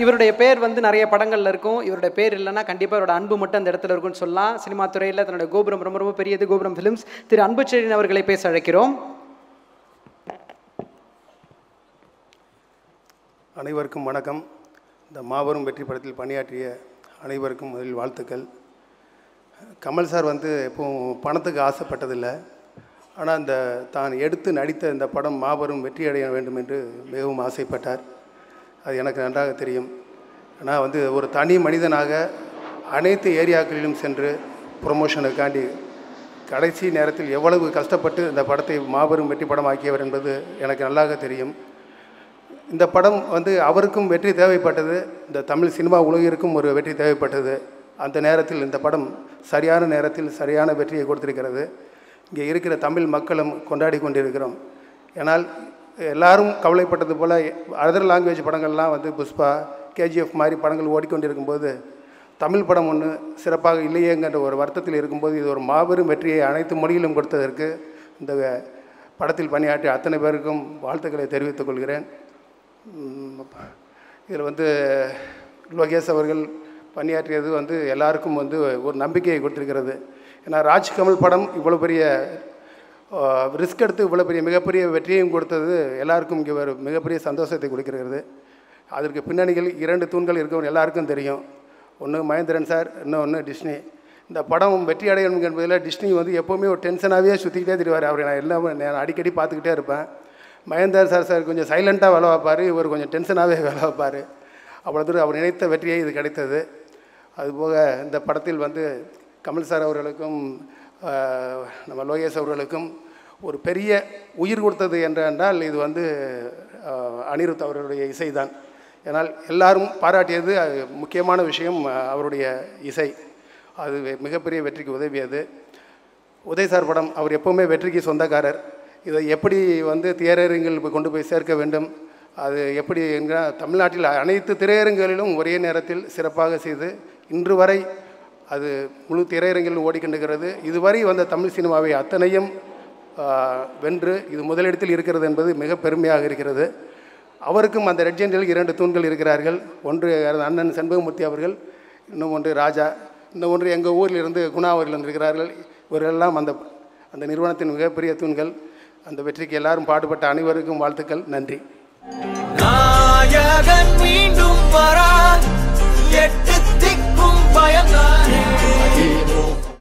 இவருடைய பேர் வந்து நிறைய படங்கள்ல இருக்கும் இவருடைய பேர் இல்லைன்னா கண்டிப்பாக இவரோட அன்பு மட்டும் அந்த இடத்துல இருக்கும்னு சொல்லலாம் சினிமா துறையில் தன்னுடைய கோபுரம் ரொம்ப ரொம்ப பெரியது கோபுரம் ஃபிலிம்ஸ் திரு அன்புச்செழியன் அவர்களை பேச அழைக்கிறோம் அனைவருக்கும் வணக்கம் இந்த மாபெரும் வெற்றி படத்தில் பணியாற்றிய அனைவருக்கும் முதலில் வாழ்த்துக்கள் கமல் சார் வந்து எப்பவும் பணத்துக்கு ஆசைப்பட்டதில்லை ஆனால் இந்த தான் எடுத்து நடித்த இந்த படம் மாபெரும் வெற்றி அடைய வேண்டும் என்று மிகவும் ஆசைப்பட்டார் அது எனக்கு நன்றாக தெரியும் ஆனால் வந்து ஒரு தனி மனிதனாக அனைத்து ஏரியாக்களிலும் சென்று ப்ரொமோஷனுக்காண்டி கடைசி நேரத்தில் எவ்வளவு கஷ்டப்பட்டு இந்த படத்தை மாபெரும் வெற்றி படம் ஆக்கியவர் என்பது எனக்கு நல்லாக தெரியும் இந்த படம் வந்து அவருக்கும் வெற்றி தேவைப்பட்டது இந்த தமிழ் சினிமா உலகிற்கும் ஒரு வெற்றி தேவைப்பட்டது அந்த நேரத்தில் இந்த படம் சரியான நேரத்தில் சரியான வெற்றியை கொடுத்திருக்கிறது இங்கே இருக்கிற தமிழ் மக்களும் கொண்டாடி கொண்டிருக்கிறோம் ஏன்னால் எல்லாரும் கவலைப்பட்டது போல் அதர் லாங்குவேஜ் படங்கள்லாம் வந்து புஷ்பா கேஜிஎஃப் மாதிரி படங்கள் ஓடிக்கொண்டிருக்கும்போது தமிழ் படம் ஒன்று சிறப்பாக இல்லையேங்கிற ஒரு வருத்தத்தில் இருக்கும்போது இது ஒரு மாபெரும் வெற்றியை அனைத்து மொழியிலும் கொடுத்ததற்கு இந்த படத்தில் பணியாற்றிய அத்தனை பேருக்கும் வாழ்த்துக்களை தெரிவித்துக் கொள்கிறேன் இதில் வந்து லோகேஷ் அவர்கள் பணியாற்றியது வந்து எல்லாருக்கும் வந்து ஒரு நம்பிக்கையை கொடுத்திருக்கிறது ஏன்னா ராஜ்கமல் படம் இவ்வளோ பெரிய ரிஸ்க் எடுத்து இவ்வளோ பெரிய மிகப்பெரிய வெற்றியையும் கொடுத்தது எல்லாருக்கும் இங்கே ஒரு மிகப்பெரிய சந்தோஷத்தை கொடுக்கிறது அதற்கு பின்னணிகள் இரண்டு தூண்கள் இருக்கவும் எல்லாருக்கும் தெரியும் ஒன்று மகேந்திரன் சார் இன்னொன்று டிஸ்னி இந்த படம் வெற்றி அடையணும் என்பதில் டிஸ்னி வந்து எப்போவுமே ஒரு டென்ஷனாகவே சுற்றிக்கிட்டே தெரிவார் அவரை நான் எல்லாமே நான் அடிக்கடி பார்த்துக்கிட்டே இருப்பேன் மகேந்தர் சார் சார் கொஞ்சம் சைலண்ட்டாக வேலை வைப்பார் இவர் கொஞ்சம் டென்ஷனாகவே வேலை வைப்பார் அவ்வளோ தூரம் அவர் நினைத்த வெற்றியை இது கிடைத்தது அதுபோக இந்த படத்தில் வந்து கமல் சார் அவர்களுக்கும் ஆஹ், நம்ம லோகேஷ் அவர்களுக்கும் ஒரு பெரிய உயிர் கொடுத்தது என்றால் இது வந்து ஆஹ், அனிருத் அவர்களுடைய இசைதான் ஏன்னால் எல்லாரும் பாராட்டியது அது முக்கியமான விஷயம் ஆஹ், அவருடைய இசை அது மிகப்பெரிய வெற்றிக்கு உதவியது உதய் சார் படம் அவர் எப்போவுமே வெற்றிக்கு சொந்தக்காரர் இதை எப்படி வந்து திரையரங்கில் போய் கொண்டு போய் சேர்க்க வேண்டும் அது எப்படி என்கிற தமிழ்நாட்டில் அனைத்து திரையரங்குகளிலும் ஒரே நேரத்தில் சிறப்பாக செய்து இன்று வரை அது முழு திரையரங்கில் ஓடிக்கொண்டிருக்கிறது இதுவரை வந்த தமிழ் சினிமாவை அத்தனையும் ஆ, வென்று இது முதலிடத்தில் இருக்கிறது என்பது மிக பெருமையாக இருக்கிறது அவருக்கும் அந்த ரெட்ஜெண்டில் இரண்டு தூண்கள் இருக்கிறார்கள் ஒன்று அண்ணன் செண்பகமூர்த்தி அவர்கள் இன்னும் ஒன்று ராஜா இன்னும் ஒன்று எங்கள் ஊரில் இருந்து குணா அவர்கள் வந்திருக்கிறார்கள் இவரெல்லாம் அந்த அந்த நிறுவனத்தின் மிகப்பெரிய தூண்கள் அந்த வெற்றிக்கு எல்லாரும் பாடுபட்ட அனைவருக்கும் வாழ்த்துக்கள் நன்றி நாயகன் மீண்டும் வரா எட்டு திக்கும் பயந்தானே